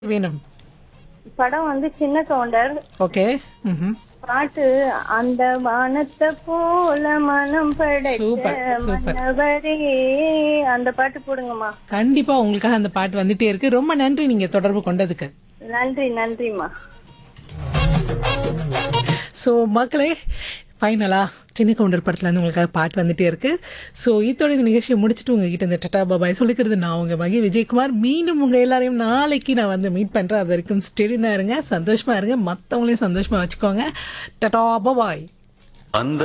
வேணும் படம் வந்து சின்ன கவுண்டர் ஓகே ம் பாட்டு அந்த வானத்தை போல மனம் படைத்த சூப்பர், சூப்பர். மன்னவரே அந்த பாட்டு போடுங்கம்மா கண்டிப்பா உங்களுக்காக அந்த பாட்டு வந்துட்டே இருக்கு ரொம்ப நன்றி நீங்க தொடர்பு கொண்டதுக்கு நன்றி நன்றிம்மா ஸோ மக்களே ஃபைனலா சின்ன கவுண்டர் படத்துல இருந்து உங்களுக்காக பாட்டு வந்துட்டே இருக்கு ஸோ இதோட இந்த நிகழ்ச்சியை முடிச்சுட்டு உங்ககிட்ட இந்த டட்டா பாபாய் சொல்லிக்கிறது நான் உங்க மகி விஜயகுமார் மீண்டும் உங்க எல்லாரையும் நாளைக்கு நான் வந்து மீட் பண்றேன் அது வரைக்கும் ஸ்டெடினா இருங்க சந்தோஷமா இருங்க மற்றவங்களையும் சந்தோஷமா வச்சுக்கோங்க டட்டா பாபாய் அந்த